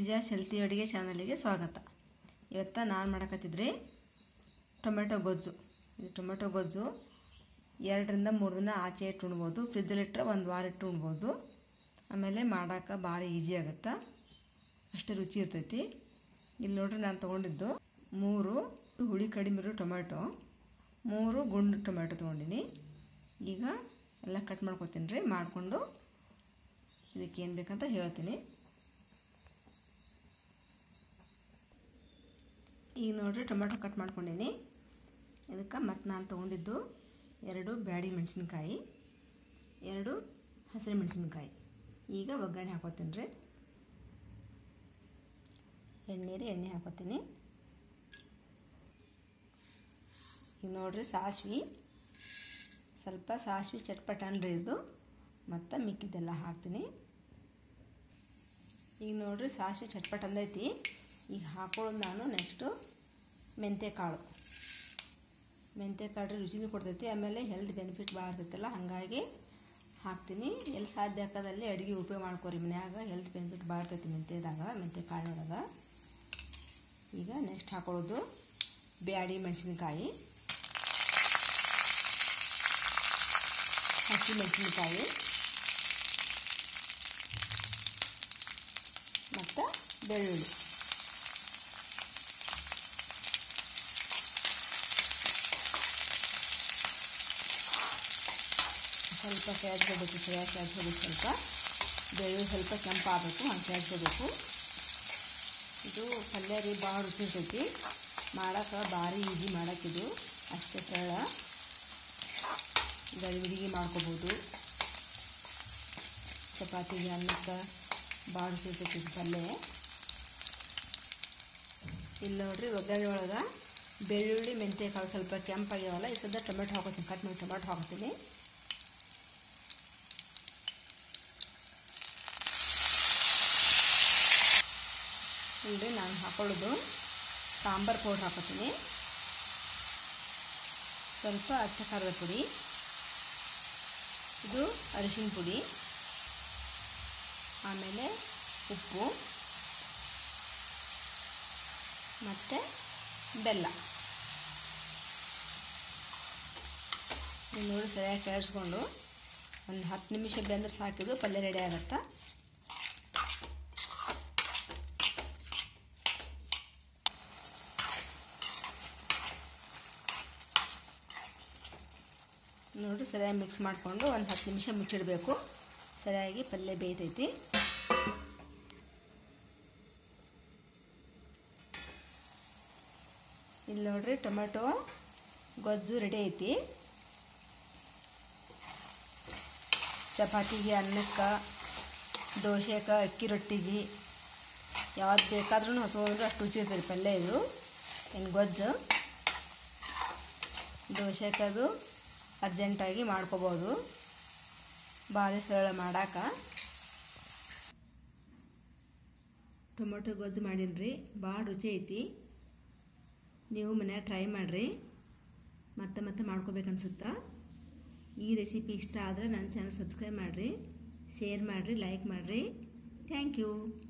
ಗಿರಿಜಾ ಶೆಲ್ತಿ ಅಡುಗೆ ಚಾನಲಿಗೆ ಸ್ವಾಗತ ಇವತ್ತು ನಾನು ಮಾಡಕತ್ತಿದ್ರಿ ಟೊಮೆಟೊ ಗೊಜ್ಜು ಇದು ಟೊಮೆಟೊ ಗೊಜ್ಜು ಎರಡರಿಂದ ಮೂರು ದಿನ ಆಚೆ ಇಟ್ಟು ಉಣ್ಬೋದು ಫ್ರಿಜ್ಜಲ್ಲಿಟ್ಟರೆ ಒಂದು ವಾರ ಇಟ್ಟು ಉಣ್ಬೋದು ಆಮೇಲೆ ಮಾಡೋಕೆ ಭಾರಿ ಈಸಿ ಆಗುತ್ತೆ ಅಷ್ಟು ರುಚಿ ಇರ್ತೈತಿ ಇಲ್ಲಿ ನೋಡ್ರಿ ನಾನು ತೊಗೊಂಡಿದ್ದು ಮೂರು ಹುಳಿ ಕಡಿಮೆ ಇರೋ ಟೊಮೆಟೊ ಮೂರು ಗುಂಡು ಟೊಮೆಟೊ ತೊಗೊಂಡಿನಿ ಈಗ ಎಲ್ಲ ಕಟ್ ಮಾಡ್ಕೊತೀನಿ ರೀ ಮಾಡಿಕೊಂಡು ಇದಕ್ಕೆ ಏನು ಬೇಕಂತ ಹೇಳ್ತೀನಿ ಈಗ ನೋಡಿರಿ ಟೊಮೆಟೊ ಕಟ್ ಮಾಡ್ಕೊಂಡೀನಿ ಇದಕ್ಕೆ ಮತ್ತು ನಾನು ತೊಗೊಂಡಿದ್ದು ಎರಡು ಬ್ಯಾಡಿ ಮೆಣಸಿನ್ಕಾಯಿ ಎರಡು ಹಸಿರು ಮೆಣಸಿನ್ಕಾಯಿ ಈಗ ಒಗ್ಗರಣೆ ಹಾಕೋತೀನಿ ರೀ ಎಣ್ಣೆ ರೀ ಎಣ್ಣೆ ಹಾಕೋತೀನಿ ಈಗ ನೋಡಿರಿ ಸಾಸ್ವೆ ಸ್ವಲ್ಪ ಸಾಸ್ವೆ ಚಟ್ಪಟನ್ರಿ ಇದು ಮತ್ತು ಮಿಕ್ಕಿದ್ದೆಲ್ಲ ಹಾಕ್ತೀನಿ ಈಗ ನೋಡಿರಿ ಸಾಸಿವೆ ಚಟ್ಪಟ್ ಅಂದೈತಿ ಈಗ ಹಾಕೊಳ್ಳೋದು ನಾನು ನೆಕ್ಸ್ಟು ಮೆಂತ್ಯಕಾಳು ಮೆಂತ್ಯಕಾಳು ರುಚಿನೂ ಕೊಡ್ತೈತಿ ಆಮೇಲೆ ಹೆಲ್ತ್ ಬೆನಿಫಿಟ್ ಭಾಳ ಇರ್ತೈತಲ್ಲ ಹಾಗಾಗಿ ಹಾಕ್ತೀನಿ ಎಲ್ಲಿ ಸಾಧ್ಯ ಆಗೋದಲ್ಲಿ ಅಡುಗೆ ಉಪಯೋಗ ಮಾಡ್ಕೊರಿ ಮನ್ಯಾಗ ಹೆಲ್ತ್ ಬೆನಿಫಿಟ್ ಭಾಳ ಇರ್ತೈತಿ ಮೆಂತ್ಯದಾಗ ಮೆಂತ್ಯ ಕಾಳಿನೊಳಗೆ ಈಗ ನೆಕ್ಸ್ಟ್ ಹಾಕೊಳ್ಳೋದು ಬ್ಯಾಡಿ ಮೆಣಸಿನ್ಕಾಯಿ ಹಸಿ ಮೆಣಸಿನ್ಕಾಯಿ ಮತ್ತು ಬೆಳ್ಳುಳ್ಳಿ ಸ್ವಲ್ಪ ಸೇರಿಸ್ಕೋಬೇಕು ಸರಿಯಾಗಿ ಸೇರಿಸ್ಕೋಬೇಕು ಸ್ವಲ್ಪ ಬೆಳ್ಳುಳ್ಳಿ ಸ್ವಲ್ಪ ಕೆಂಪಾಗಬೇಕು ಹಂಗೆ ಸೇರಿಸ್ಕೋಬೇಕು ಇದು ಪಲ್ಯ ರೀ ಭಾಳ ರುಚಿ ಇರ್ತೈತಿ ಮಾಡೋಕೆ ಭಾರಿ ಈಸಿ ಮಾಡೋಕ್ಕಿದು ಅಷ್ಟೇ ಸರಳ ಗಡಿಬಿಡಿಗೆ ಮಾಡ್ಕೋಬೋದು ಚಪಾತಿಗೆ ಅನ್ನಕ್ಕೆ ಭಾಳ ರುಚಿ ಇರ್ತೈತಿ ಇದು ಪಲ್ಯ ಇಲ್ಲಿ ನೋಡ್ರಿ ಒಗ್ಗರಣೆ ಒಳಗೆ ಬೆಳ್ಳುಳ್ಳಿ ಮೆಂತ್ಯಕಾಳು ಸ್ವಲ್ಪ ಕೆಂಪಾಗ್ಯಾವಲ್ಲ ಈ ಸದ್ಯ ಟೊಮೆಟೊ ಹಾಕೋತೀನಿ ಕಟ್ ಮಾಡಿ ಟೊಮೆಟೊ ಹಾಕೋತೀನಿ ಇಲ್ಲಿ ನಾನು ಹಾಕೊಳ್ಳೋದು ಸಾಂಬಾರು ಪೌಡ್ರ್ ಹಾಕೋತೀನಿ ಸ್ವಲ್ಪ ಅಚ್ಚ ಖಾರದ ಪುಡಿ ಇದು ಅರಿಶಿನ ಪುಡಿ ಆಮೇಲೆ ಉಪ್ಪು ಮತ್ತು ಬೆಲ್ಲ ನೀವು ನೋಡಿ ಸರಿಯಾಗಿ ಕೇಳಿಸ್ಕೊಂಡು ಒಂದು ಹತ್ತು ನಿಮಿಷ ಬೆಂದ್ರೆ ಸಾಕಿದ್ದು ಪಲ್ಯ ರೆಡಿ ಆಗುತ್ತೆ ನೋಡಿ ಸರಿಯಾಗಿ ಮಿಕ್ಸ್ ಮಾಡಿಕೊಂಡು ಒಂದು ಹತ್ತು ನಿಮಿಷ ಮುಚ್ಚಿಡಬೇಕು ಸರಿಯಾಗಿ ಪಲ್ಯ ಬೇಯ್ತೈತಿ ಇಲ್ಲಿ ನೋಡ್ರಿ ಟೊಮೆಟೊ ಗೊಜ್ಜು ರೆಡಿ ಐತಿ ಚಪಾತಿಗೆ ಅನ್ನಕ್ಕೆ ದೋಸೆಗೆ ಅಕ್ಕಿ ರೊಟ್ಟಿಗೆ ಯಾವ್ದು ಬೇಕಾದ್ರೂ ಹಚ್ಕೊಂಡ್ರೆ ಅಷ್ಟು ರುಚಿ ಇರ್ತದೆ ಪಲ್ಯ ಇದು ಏನು ಗೊಜ್ಜು ದೋಸೆಗದು ಅರ್ಜೆಂಟಾಗಿ ಮಾಡ್ಕೋಬೋದು ಭಾರಿ ಸರಳ ಮಾಡಾಕ ಟೊಮೆಟೊ ಗೊಜ್ಜು ಮಾಡೀನಿ ಭಾಳ ರುಚಿ ಐತಿ ನೀವು ಮನ್ಯಾಗ ಟ್ರೈ ಮಾಡಿರಿ ಮತ್ತೆ ಮತ್ತೆ ಮಾಡ್ಕೋಬೇಕನ್ಸುತ್ತಾ ಈ ರೆಸಿಪಿ ಇಷ್ಟ ಆದರೆ ನನ್ನ ಚಾನಲ್ ಸಬ್ಸ್ಕ್ರೈಬ್ ಮಾಡಿರಿ ಶೇರ್ ಮಾಡಿರಿ ಲೈಕ್ ಮಾಡಿರಿ ಥ್ಯಾಂಕ್ ಯು